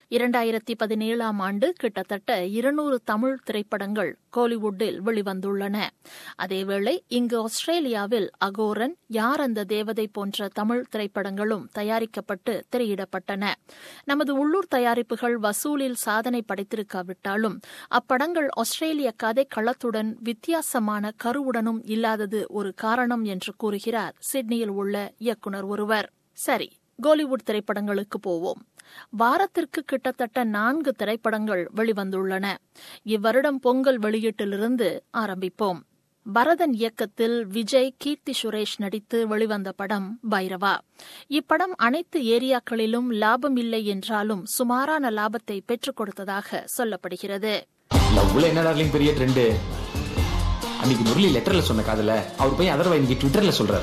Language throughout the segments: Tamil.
இரண்டாயிரத்தி பதினேழாம் ஆண்டு கிட்டத்தட்ட இருநூறு தமிழ் திரைப்படங்கள் கோலிவுட்டில் வெளிவந்துள்ளன அதேவேளை இங்கு ஆஸ்திரேலியாவில் அகோரன் யார் அந்த தேவதை போன்ற தமிழ் திரைப்படங்களும் தயாரிக்கப்பட்டு திரையிடப்பட்டன நமது உள்ளூர் தயாரிப்புகள் வசூலில் சாதனை படைத்திருக்காவிட்டாலும் அப்படங்கள் ஆஸ்திரேலிய கதை களத்துடன் வித்தியாசமான கருவுடனும் இல்லாதது ஒரு காரணம் என்று கூறுகிறார் சிட்னியில் உள்ள இயக்குனர் ஒருவர் சரி கோலிவுட் திரைப்படங்களுக்கு போவோம் வாரத்திற்கு கிட்டத்தட்ட நான்கு திரைப்படங்கள் வெளிவந்துள்ளன இவ்வருடம் பொங்கல் வெளியீட்டிலிருந்து ஆரம்பிப்போம் பரதன் இயக்கத்தில் விஜய் கீர்த்தி சுரேஷ் நடித்து வெளிவந்த படம் பைரவா இப்படம் அனைத்து ஏரியாக்களிலும் லாபம் இல்லை என்றாலும் சுமாரான லாபத்தை பெற்றுக் கொடுத்ததாக சொல்லப்படுகிறது லவ்ல என்ன டார்லிங் பெரிய ட்ரெண்டு அன்னைக்கு முரளி லெட்டர்ல சொன்ன காதல அவர் போய் அதர்வா இன்னைக்கு ட்விட்டர்ல சொல்றாரு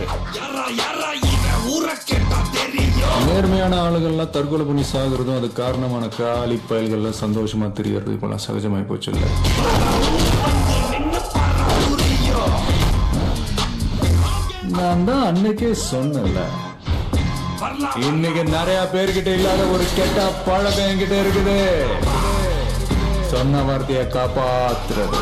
நேர்மையான ஆளுகள்லாம் தற்கொலை பண்ணி சாகுறதும் அது காரணமான காலி பயல்கள்லாம் சந்தோஷமா தெரியறது இப்பெல்லாம் சகஜமாய் போச்சு இல்ல நான் தான் அன்னைக்கே சொன்னேன்ல இன்னைக்கு நிறைய பேர்கிட்ட இல்லாத ஒரு கெட்ட பழக்கம் என்கிட்ட இருக்குது சொன்ன வார்த்தையை காப்பாத்துறது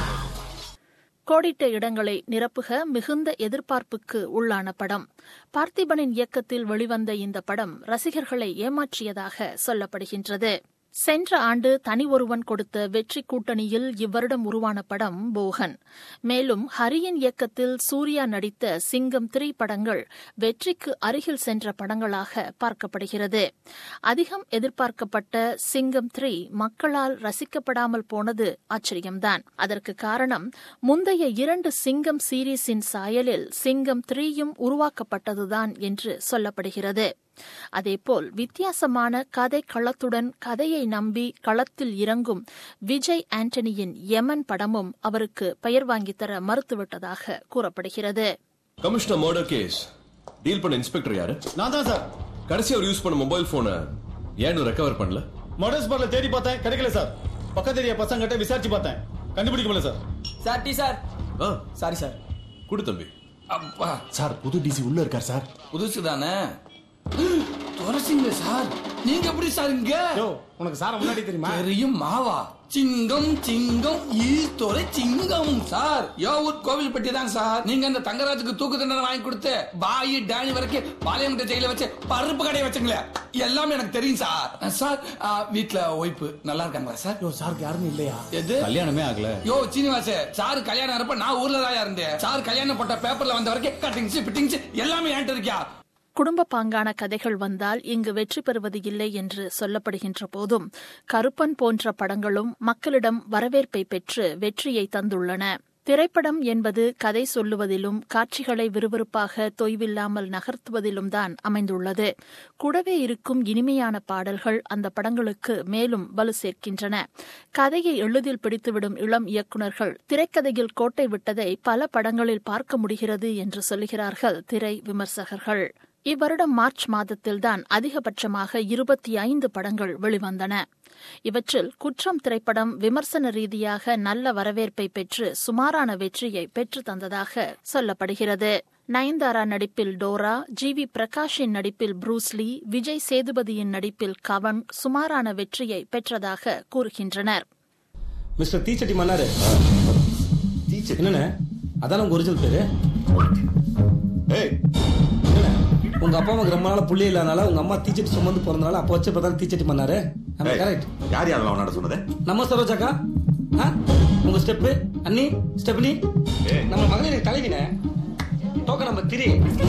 கோடிட்ட இடங்களை நிரப்புக மிகுந்த எதிர்பார்ப்புக்கு உள்ளான படம் பார்த்திபனின் இயக்கத்தில் வெளிவந்த இந்த படம் ரசிகர்களை ஏமாற்றியதாக சொல்லப்படுகின்றது சென்ற ஆண்டு தனி ஒருவன் கொடுத்த வெற்றி கூட்டணியில் இவ்வருடம் உருவான படம் போகன் மேலும் ஹரியின் இயக்கத்தில் சூர்யா நடித்த சிங்கம் த்ரீ படங்கள் வெற்றிக்கு அருகில் சென்ற படங்களாக பார்க்கப்படுகிறது அதிகம் எதிர்பார்க்கப்பட்ட சிங்கம் த்ரீ மக்களால் ரசிக்கப்படாமல் போனது ஆச்சரியம்தான் அதற்கு காரணம் முந்தைய இரண்டு சிங்கம் சீரீஸின் சாயலில் சிங்கம் த்ரீயும் உருவாக்கப்பட்டதுதான் என்று சொல்லப்படுகிறது அதேபோல் வித்தியாசமான கதை களத்துடன் கதையை நம்பி களத்தில் இறங்கும் விஜய் ஆண்டனியின் யமன் படமும் அவருக்கு பெயர் வாங்கித்தர மறுத்துவிட்டதாக கூறப்படுகிறது கமிஷனர் மர்டர் கேஸ் டீல் பண்ண இன்ஸ்பெக்டர் யாரு நான் தான் சார் கடைசி அவர் யூஸ் பண்ண மொபைல் போனை ஏன் ரெக்கவர் பண்ணல மர்டர் ஸ்பாட்ல தேடி பார்த்தேன் கிடைக்கல சார் பக்கத்து ஏரியா பசங்கிட்ட விசாரிச்சு பார்த்தேன் கண்டுபிடிக்க முடியல சார் சார் டி சார் ஆ சாரி சார் குடு தம்பி அப்பா சார் புது டிசி உள்ள இருக்கார் சார் புதுசு தானே துரசிங்க சார் நீங்க எப்படி சார் இங்க யோ உனக்கு சார முன்னாடி தெரியுமா தெரியும் மாவா சிங்கம் சிங்கம் ஈஸ்வர சிங்கம் சார் யோவூர் கோவில்பட்டி தான் சார் நீங்க அந்த தங்கராஜுக்கு தூக்கு தண்டனை வாங்கி கொடுத்து பாய் டேனி வரைக்கும் பாளையமட்ட ஜெயில வச்சு பருப்பு கடையை வச்சுங்களே எல்லாமே எனக்கு தெரியும் சார் சார் ஆ, வீட்ல ஒய்ப்பு நல்லா இருக்காங்களா சார் யோ சாருக்கு யாருன்னு இல்லையா எது கல்யாணமே ஆகல யோ சீனிவாச சார் கல்யாணம் இருப்ப நான் ஊர்ல தான் இருந்தேன் சார் கல்யாணம் பட்ட பேப்பர்ல வந்த வரைக்கும் கட்டிங்ஸ் பிட்டிங்ஸ் எல்லாமே என்கிட்ட இருக்கியா குடும்ப பாங்கான கதைகள் வந்தால் இங்கு வெற்றி பெறுவது இல்லை என்று சொல்லப்படுகின்ற போதும் கருப்பன் போன்ற படங்களும் மக்களிடம் வரவேற்பை பெற்று வெற்றியை தந்துள்ளன திரைப்படம் என்பது கதை சொல்லுவதிலும் காட்சிகளை விறுவிறுப்பாக தொய்வில்லாமல் நகர்த்துவதிலும் தான் அமைந்துள்ளது கூடவே இருக்கும் இனிமையான பாடல்கள் அந்த படங்களுக்கு மேலும் வலு சேர்க்கின்றன கதையை எளிதில் பிடித்துவிடும் இளம் இயக்குநர்கள் திரைக்கதையில் கோட்டை விட்டதை பல படங்களில் பார்க்க முடிகிறது என்று சொல்லுகிறார்கள் திரை விமர்சகர்கள் இவ்வருடம் மார்ச் மாதத்தில்தான் அதிகபட்சமாக இருபத்தி ஐந்து படங்கள் வெளிவந்தன இவற்றில் குற்றம் திரைப்படம் விமர்சன ரீதியாக நல்ல வரவேற்பை பெற்று சுமாரான வெற்றியை பெற்று தந்ததாக சொல்லப்படுகிறது நயன்தாரா நடிப்பில் டோரா ஜி வி பிரகாஷின் நடிப்பில் ப்ரூஸ்லி விஜய் சேதுபதியின் நடிப்பில் கவன் சுமாரான வெற்றியை பெற்றதாக கூறுகின்றனர் மிஸ்டர் தீச்சட்டி மன்னாரு என்னண்ணே அதான் உங்க ஒரிஜினல் பேரு ஏய் என்னண்ணே, உங்க அப்பா அம்மாக்கு ரொம்ப நாளா புள்ளி இல்லாதனால உங்க அம்மா தீச்சட்டி சுமந்து பிறந்தனால அப்ப வச்ச பார்த்தா தீச்சட்டி மன்னாரு கரெக்ட் யார் யாரெல்லாம் உன்னாட சொன்னது நம்ம சரோஜாக்கா ஆ? உங்க ஸ்டெப்பு அண்ணி ஸ்டெப்னி நம்ம மகளிர் தலைவினே டோக்க நம்ம திரி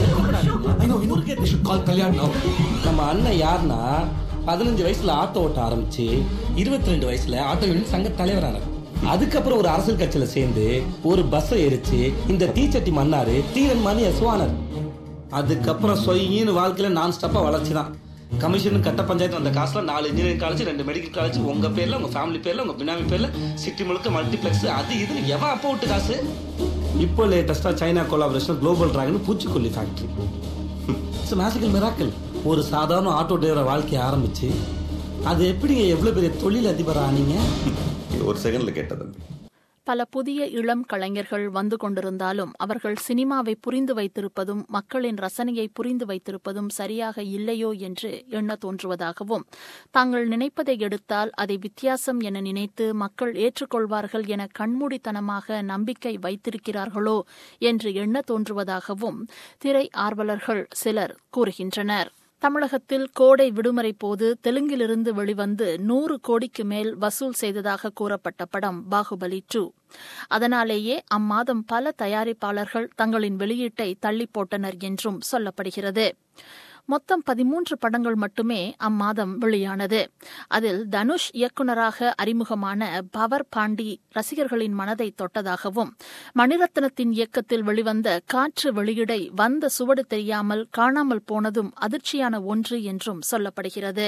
கால் கல்யாணம் நம்ம அண்ணன் யாருன்னா பதினஞ்சு வயசுல ஆட்டோ ஓட்ட ஆரம்பிச்சு இருபத்தி ரெண்டு வயசுல ஆட்டோ யூனியன் சங்க தலைவரானார் அதுக்கப்புறம் ஒரு அரசியல் கட்சியில சேர்ந்து ஒரு பஸ் எரிச்சு இந்த தீச்சட்டி மன்னாரு தீரன் மணி எஸ்வானர் அதுக்கப்புறம் சொயின்னு வாழ்க்கையில நான் ஸ்டாப்பா வளர்ச்சி தான் கமிஷன் கட்ட பஞ்சாயத்து வந்த காசுல நாலு இன்ஜினியரிங் காலேஜ் ரெண்டு மெடிக்கல் காலேஜ் உங்க பேர்ல உங்க ஃபேமிலி பேர்ல உங்க பினாமி பேர்ல சிட்டி முழுக்க மல்டிபிளெக்ஸ் அது இதுன்னு எவன் அப்போ விட்டு காசு இப்போ லேட்டஸ்டா சைனா கொலாபரேஷன் குளோபல் டிராகன் பூச்சிக்கொல்லி ஃபேக்டரி இட்ஸ் மேஜிக்கல் மிராக்கல் ஒரு சாதாரண ஆட்டோ டிரைவரை வாழ்க்கைய ஆரம்பிச்சு அது எப்படிங்க எவ்வளவு பெரிய தொழில் அதிபர் ஆனீங்க இது ஒரு செகண்ட்ல கேட்ட தம்பி பல புதிய இளம் கலைஞர்கள் வந்து கொண்டிருந்தாலும் அவர்கள் சினிமாவை புரிந்து வைத்திருப்பதும் மக்களின் ரசனையை புரிந்து வைத்திருப்பதும் சரியாக இல்லையோ என்று எண்ண தோன்றுவதாகவும் தாங்கள் நினைப்பதை எடுத்தால் அதை வித்தியாசம் என நினைத்து மக்கள் ஏற்றுக்கொள்வார்கள் என கண்மூடித்தனமாக நம்பிக்கை வைத்திருக்கிறார்களோ என்று எண்ண தோன்றுவதாகவும் திரை ஆர்வலர்கள் சிலர் கூறுகின்றனர் தமிழகத்தில் கோடை விடுமுறை போது தெலுங்கிலிருந்து வெளிவந்து நூறு கோடிக்கு மேல் வசூல் செய்ததாக கூறப்பட்ட படம் பாகுபலி டூ அதனாலேயே அம்மாதம் பல தயாரிப்பாளர்கள் தங்களின் வெளியீட்டை தள்ளி போட்டனர் என்றும் சொல்லப்படுகிறது மொத்தம் பதிமூன்று படங்கள் மட்டுமே அம்மாதம் வெளியானது அதில் தனுஷ் இயக்குநராக அறிமுகமான பவர் பாண்டி ரசிகர்களின் மனதை தொட்டதாகவும் மணிரத்னத்தின் இயக்கத்தில் வெளிவந்த காற்று வெளியிடை வந்த சுவடு தெரியாமல் காணாமல் போனதும் அதிர்ச்சியான ஒன்று என்றும் சொல்லப்படுகிறது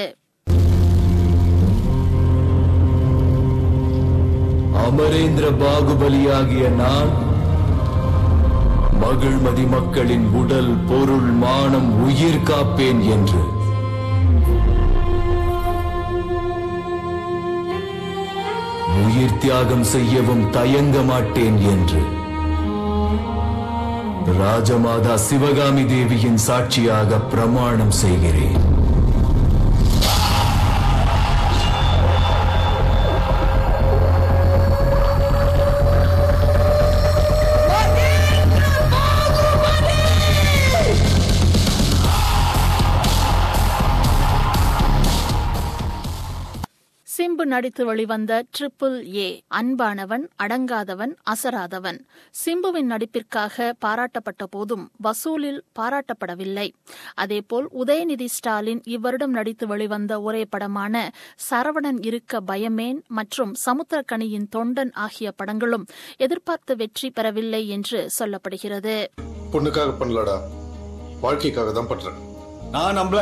அமரேந்திர பாகுபலியாகிய நான் மகிழ்மதி மக்களின் உடல் பொருள் மானம் உயிர் காப்பேன் என்று உயிர் தியாகம் செய்யவும் தயங்க மாட்டேன் என்று ராஜமாதா சிவகாமி தேவியின் சாட்சியாக பிரமாணம் செய்கிறேன் சிம்பு நடித்து வெளிவந்த ட்ரிபிள் ஏ அன்பானவன் அடங்காதவன் அசராதவன் சிம்புவின் நடிப்பிற்காக பாராட்டப்பட்ட போதும் வசூலில் பாராட்டப்படவில்லை அதேபோல் உதயநிதி ஸ்டாலின் இவ்வருடம் நடித்து வெளிவந்த ஒரே படமான சரவணன் இருக்க பயமேன் மற்றும் சமுத்திரக்கனியின் தொண்டன் ஆகிய படங்களும் எதிர்பார்த்த வெற்றி பெறவில்லை என்று சொல்லப்படுகிறது பொண்ணுக்காக பண்ணலடா வாழ்க்கைக்காக தான் பண்றேன் நான் நம்பல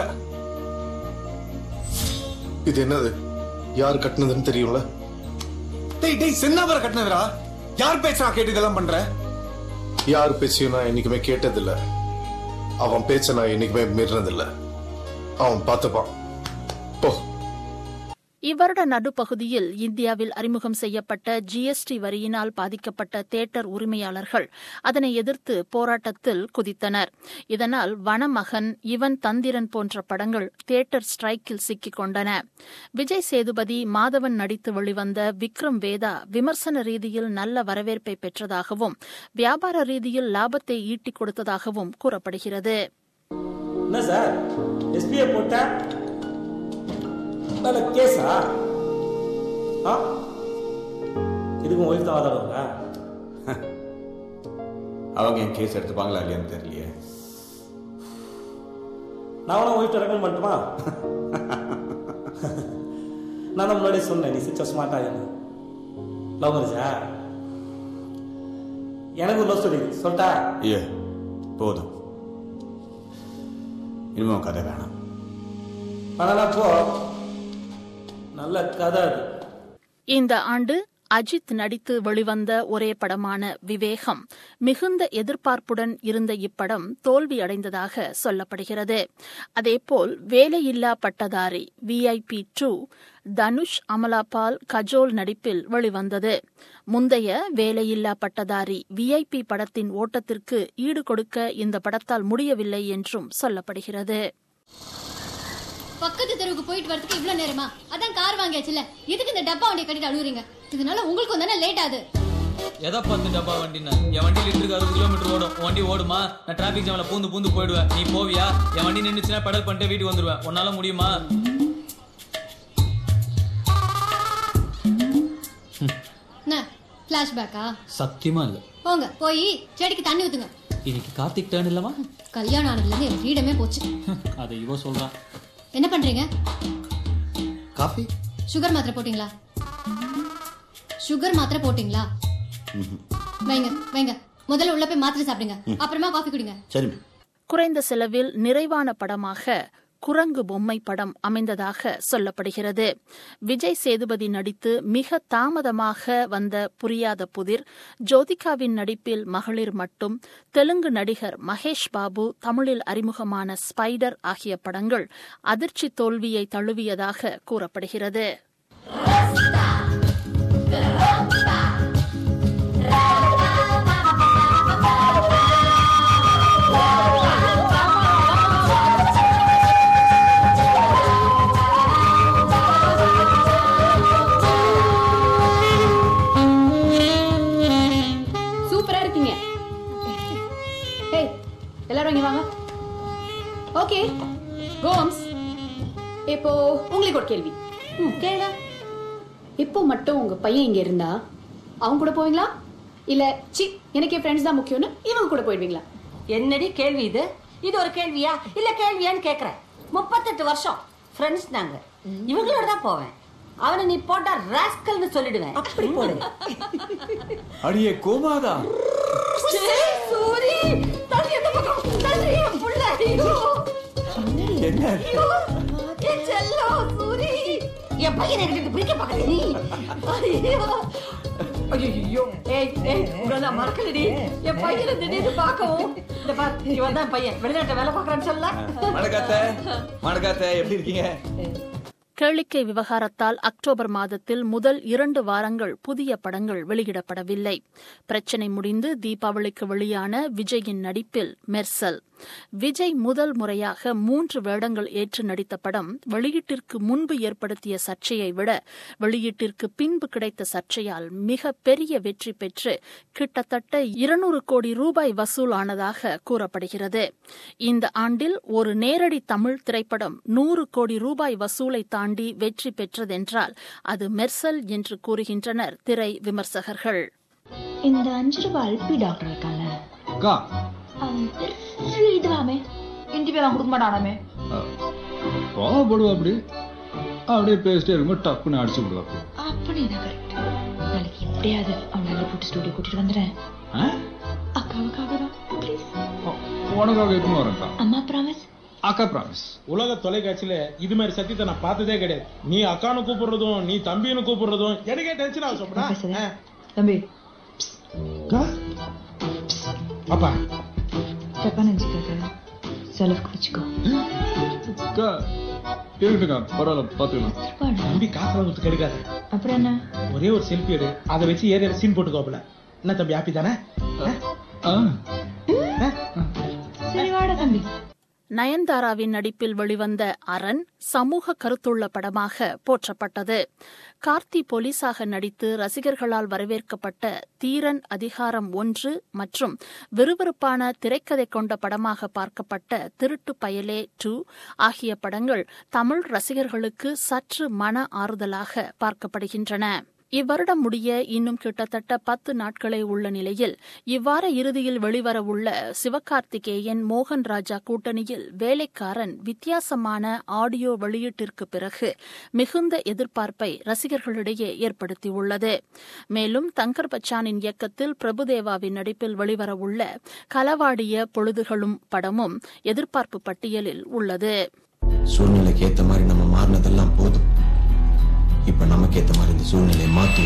இது என்னது யார் கட்டினதுன்னு தெரியும்ல டேய் டேய் சின்னவரை கட்டினதுடா யார் பேச்ச நான் கேட்டு இதெல்லாம் பண்ற யார் பேச்சையும் நான் என்னைக்குமே கேட்டதில்ல அவன் பேச்ச நான் என்னைக்குமே மீறினதில்ல அவன் பார்த்துப்பான் போ இவ்வருட நடுப்பகுதியில் இந்தியாவில் அறிமுகம் செய்யப்பட்ட ஜிஎஸ்டி வரியினால் பாதிக்கப்பட்ட தேட்டர் உரிமையாளர்கள் அதனை எதிர்த்து போராட்டத்தில் குதித்தனர் இதனால் வனமகன் இவன் தந்திரன் போன்ற படங்கள் தேட்டர் ஸ்ட்ரைக்கில் சிக்கிக் கொண்டன விஜய் சேதுபதி மாதவன் நடித்து வெளிவந்த விக்ரம் வேதா விமர்சன ரீதியில் நல்ல வரவேற்பை பெற்றதாகவும் வியாபார ரீதியில் லாபத்தை ஈட்டிக் கொடுத்ததாகவும் கூறப்படுகிறது என்ன சார் எஸ்பிஐ போட்ட மேல கேஸா ஆ இதுக்கும் ஒய்ஃப் தான் வாதாடுவாங்க அவங்க என் கேஸ் எடுத்துப்பாங்களா இல்லையான்னு தெரியலையே நான் வேணா ஒய்ஃப் ரெக்கமெண்ட் பண்ணட்டுமா நான் தான் முன்னாடியே சொன்னேன் நீ சிச்ச ஸ்மார்ட் ஆகுது லவ் மேரேஜா எனக்கு ஒரு லவ் ஸ்டோரி சொல்லிட்டா ஏ போதும் இனிமே உன் கதை வேணாம் பண்ணலாம் போ நல்ல கதை அது இந்த ஆண்டு அஜித் நடித்து வெளிவந்த ஒரே படமான விவேகம் மிகுந்த எதிர்பார்ப்புடன் இருந்த இப்படம் தோல்வியடைந்ததாக சொல்லப்படுகிறது அதேபோல் வேலையில்லா பட்டதாரி விஐபி டூ தனுஷ் அமலாபால் கஜோல் நடிப்பில் வெளிவந்தது முந்தைய வேலையில்லா பட்டதாரி விஐபி படத்தின் ஓட்டத்திற்கு ஈடு கொடுக்க இந்த படத்தால் முடியவில்லை என்றும் சொல்லப்படுகிறது பக்கத்து தெருவுக்கு போயிட்டு வரதுக்கு இவ்வளவு நேரமா அதான் கார் வாங்கியாச்சுல எதுக்கு இந்த டப்பா வண்டியை கட்டிட்டு அழுகுறீங்க இதனால உங்களுக்கும் தானே லேட் ஆகுது எதை பார்த்து டப்பா வண்டினா என் வண்டி லிட்டருக்கு அறுபது கிலோமீட்டர் ஓடும் உன் வண்டி ஓடுமா நான் டிராபிக் ஜாம்ல பூந்து பூந்து போயிடுவேன் நீ போவியா என் வண்டி நின்னுச்சுன்னா பெடல் பண்ணிட்டு வீட்டுக்கு வந்துருவேன் உன்னால முடியுமா என்ன பிளாஷ்பேக்கா சத்தியமா இல்ல போங்க போய் செடிக்கு தண்ணி ஊத்துங்க இன்னைக்கு கார்த்திக் டேர்ன் இல்லமா கல்யாணம் ஆனதுல இருந்து என் ஃப்ரீடமே போச்சு அதை இவ சொல்றான் என்ன பண்றீங்க காஃபி சுகர் மாத்திரை போட்டீங்களா சுகர் மாத்திரை போட்டீங்களா வைங்க வைங்க முதல்ல உள்ள போய் மாத்திரை சாப்பிடுங்க அப்புறமா காஃபி குடிங்க சரி குறைந்த செலவில் நிறைவான படமாக குரங்கு பொம்மை படம் அமைந்ததாக சொல்லப்படுகிறது விஜய் சேதுபதி நடித்து மிக தாமதமாக வந்த புரியாத புதிர் ஜோதிகாவின் நடிப்பில் மகளிர் மட்டும் தெலுங்கு நடிகர் மகேஷ் பாபு தமிழில் அறிமுகமான ஸ்பைடர் ஆகிய படங்கள் அதிர்ச்சி தோல்வியை தழுவியதாக கூறப்படுகிறது இப்போ உங்களுக்கு ஒரு கேள்வி ம், கேளு இப்போ மட்டும் உங்க பையன் இங்க இருந்தா அவங்க கூட போவீங்களா இல்ல சி எனக்கு என் ஃப்ரெண்ட்ஸ் தான் முக்கியம்னு இவங்க கூட போயிடுவீங்களா என்னடி கேள்வி இது இது ஒரு கேள்வியா இல்ல கேள்வியான்னு கேக்குறேன் முப்பத்தெட்டு வருஷம் ஃப்ரெண்ட்ஸ் நாங்க இவங்களோட தான் போவேன் அவனை நீ போட்டா ராஸ்கல்னு சொல்லிடுவேன் அப்படி போடு அடியே கோமாதா சூரி தள்ளி எந்த பக்கம் தள்ளி என் புள்ள ஐயோ என்ன ஐயோ என் செல்லம் சூரி என் பையனை கிட்ட பிடிக்க பாக்குற நீ ஐயோ ஐயோ ஏய் ஏய் உங்களை நான் மறக்கலடி என் பையனை திடீர்னு பார்க்கவும் இந்த பார் இவன் தான் பையன் வெளிநாட்டுல வேலை பார்க்கறான்னு சொல்ல வணக்கத்த வணக்கத்த எப்படி இருக்கீங்க கேளிக்கை விவகாரத்தால் அக்டோபர் மாதத்தில் முதல் இரண்டு வாரங்கள் புதிய படங்கள் வெளியிடப்படவில்லை பிரச்சினை முடிந்து தீபாவளிக்கு வெளியான விஜயின் நடிப்பில் மெர்சல் விஜய் முதல் முறையாக மூன்று வேடங்கள் ஏற்று நடித்த படம் வெளியீட்டிற்கு முன்பு ஏற்படுத்திய சர்ச்சையை விட வெளியீட்டிற்கு பின்பு கிடைத்த சர்ச்சையால் மிக பெரிய வெற்றி பெற்று கிட்டத்தட்ட இருநூறு கோடி ரூபாய் வசூலானதாக கூறப்படுகிறது இந்த ஆண்டில் ஒரு நேரடி தமிழ் திரைப்படம் நூறு கோடி ரூபாய் வசூலை தாண்டி வெற்றி பெற்றதென்றால் அது மெர்சல் என்று கூறுகின்றனர் திரை விமர்சகர்கள் இந்த அஞ்சு ரூபாய் அல்பி டாக்டர் இருக்கான்ல அக்கா அவன் பெரிய இதுவாமே இன்டிவியூலாம் கொடுக்க மாட்டானாமே கோவப்படுவா அப்படி அப்படியே பேசிட்டே இருக்கும்போது டப்புன்னு அடிச்சு விடுவா அப்படி. அப்படின்னா கரெக்ட் நாளைக்கு எப்படியாவது அவன் நல்ல போட்டு ஸ்டுடியோ கூட்டிட்டு வந்துடுறேன் ஆ? அக்காவுக்காக தான் ப்ளீஸ் உனக்காக எதுவும் வரேன்க்கா அம்மா ப்ராமிஸ் அக்கா ப்ராமிஸ் உலக தொலைக்காட்சியில இது மாதிரி சத்தியத்தை நான் பார்த்ததே கிடையாது நீ அக்கானு கூப்பிடுறதும் நீ தம்பின்னு கூப்பிடுறதும் எனக்கே டென்ஷன் ஆகும் சொப்பனா தம்பி அப்பா தப்பா நினைச்சுக்காத செலவுக்கு வச்சுக்கோ அக்கா இருக்கட்டுக்கா பரவாயில்ல பார்த்துக்கலாம் தம்பி காசு வாங்குறது கிடைக்காது அப்புறம் என்ன ஒரே ஒரு செல்ஃபி எடு அதை வச்சு ஏரியால சீன் போட்டுக்கோப்பல என்ன தம்பி ஹாப்பி தானே சரி வாடா தம்பி நயன்தாராவின் நடிப்பில் வெளிவந்த அரண் சமூக கருத்துள்ள படமாக போற்றப்பட்டது கார்த்தி போலீஸாக நடித்து ரசிகர்களால் வரவேற்கப்பட்ட தீரன் அதிகாரம் ஒன்று மற்றும் விறுவிறுப்பான திரைக்கதை கொண்ட படமாக பார்க்கப்பட்ட திருட்டு பயலே டூ ஆகிய படங்கள் தமிழ் ரசிகர்களுக்கு சற்று மன ஆறுதலாக பார்க்கப்படுகின்றன இவ்வருடம் முடிய இன்னும் கிட்டத்தட்ட பத்து நாட்களே உள்ள நிலையில் இவ்வார இறுதியில் வெளிவரவுள்ள சிவகார்த்திகேயன் மோகன் ராஜா கூட்டணியில் வேலைக்காரன் வித்தியாசமான ஆடியோ வெளியீட்டிற்கு பிறகு மிகுந்த எதிர்பார்ப்பை ரசிகர்களிடையே ஏற்படுத்தியுள்ளது மேலும் தங்கர் பச்சானின் இயக்கத்தில் பிரபுதேவாவின் நடிப்பில் வெளிவரவுள்ள களவாடிய பொழுதுகளும் படமும் எதிர்பார்ப்பு பட்டியலில் உள்ளது சூழ்நிலைக்கு ஏத்த மாதிரி நம்ம மாறினதெல்லாம் போதும் இப்ப நமக்கு ஏத்த மாதிரி இந்த சூழ்நிலையை மாத்தும்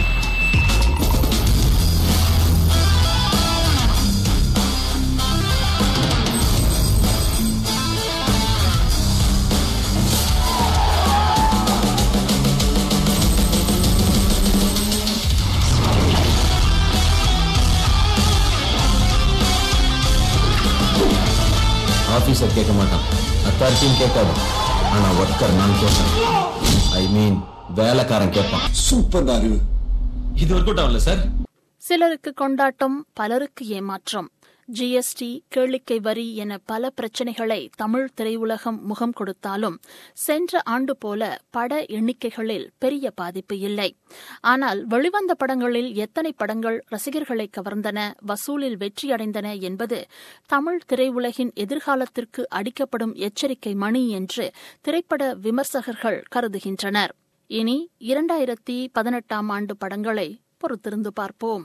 ஆபீசர் கேட்க மாட்டான் அத்தாரிட்டியும் கேட்காது ஆனா ஒர்க்கர் நான் கேட்பேன் ஐ மீன் வேலைக்காரன் கேட்பான் சூப்பர் அறிவு இது ஒர்க் அவுட் ஆகல சார் சிலருக்கு கொண்டாட்டம் பலருக்கு ஏமாற்றம் ஜிஎஸ்டி கேளிக்கை வரி என பல பிரச்சினைகளை தமிழ் திரையுலகம் முகம் கொடுத்தாலும் சென்ற ஆண்டு போல பட எண்ணிக்கைகளில் பெரிய பாதிப்பு இல்லை ஆனால் வெளிவந்த படங்களில் எத்தனை படங்கள் ரசிகர்களை கவர்ந்தன வசூலில் வெற்றியடைந்தன என்பது தமிழ் திரையுலகின் எதிர்காலத்திற்கு அடிக்கப்படும் எச்சரிக்கை மணி என்று திரைப்பட விமர்சகர்கள் கருதுகின்றனர் இனி இரண்டாயிரத்தி பதினெட்டாம் ஆண்டு படங்களை பொறுத்திருந்து பார்ப்போம்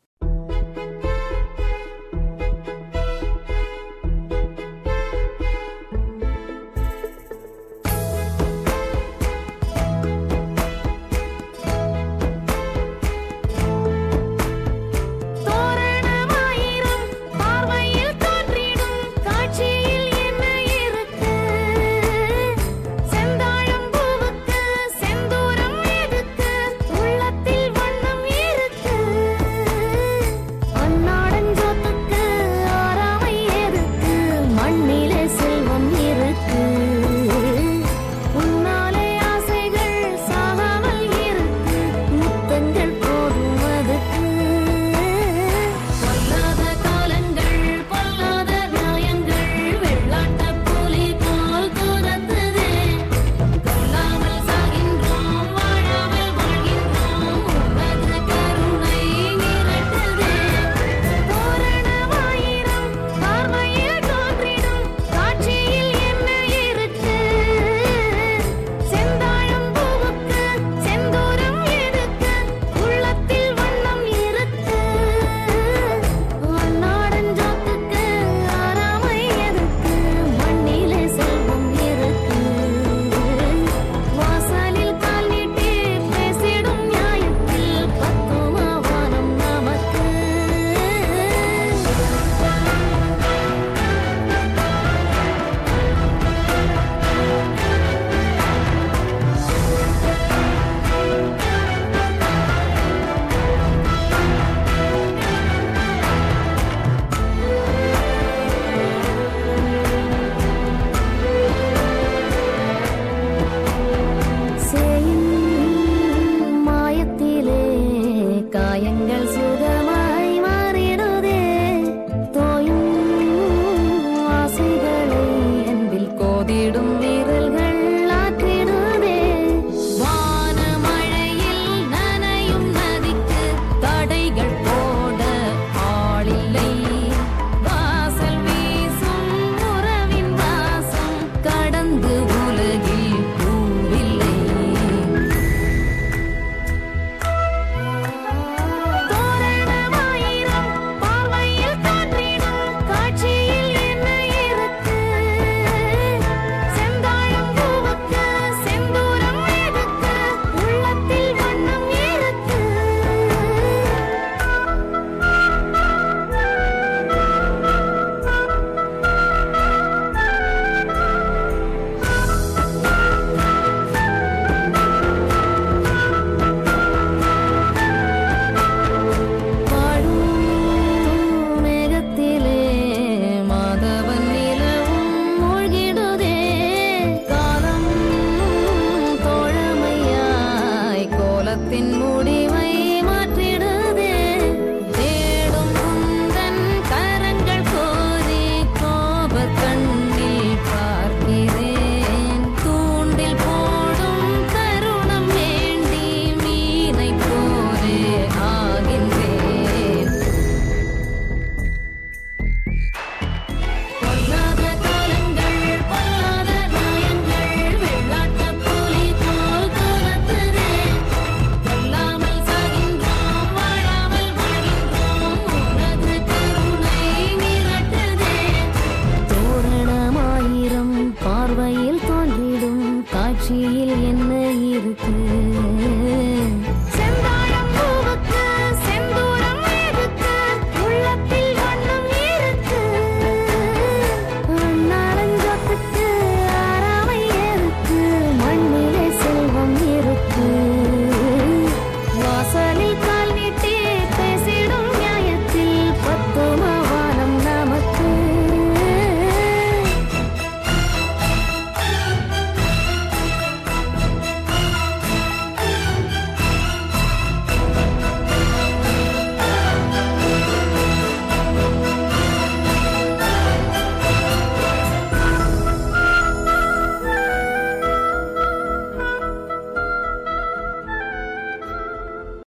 தோரணமாயிரம் பார்வையில் தோன்றிடும் காட்சியில் என்ன இருக்கு செந்தாழம் பூவுக்கு செந்தூரம் எதுக்கு உள்ளத்தில் வண்ணம் இருக்கு காயங்கள் சுகமாய் மாறிடுதே தோயும் ஆசைகளை அன்பில் கோதிடும் வீரர்கள் ஆற்றிடுதே வானமழையில் நனையும் நதிக்கு தடைகள் போட ஆளில்லை வாசல் வீசும் உறவின் வாசம் கடந்து உலகில் பூவில்லை தோரணமாயிரம் பார்வையில் தோன்றிடும் காட்சியில் என்ன இருக்கு செந்தாழம் பூவுக்கு செந்தூரம் எதுக்கு உள்ளத்தில் வண்ணம் இருக்கு வாழும் மேகத்திலே மாதவன் நிலவும் மூழ்கிடுதே காலம் தோழமையாய் கோலத்தின் முடி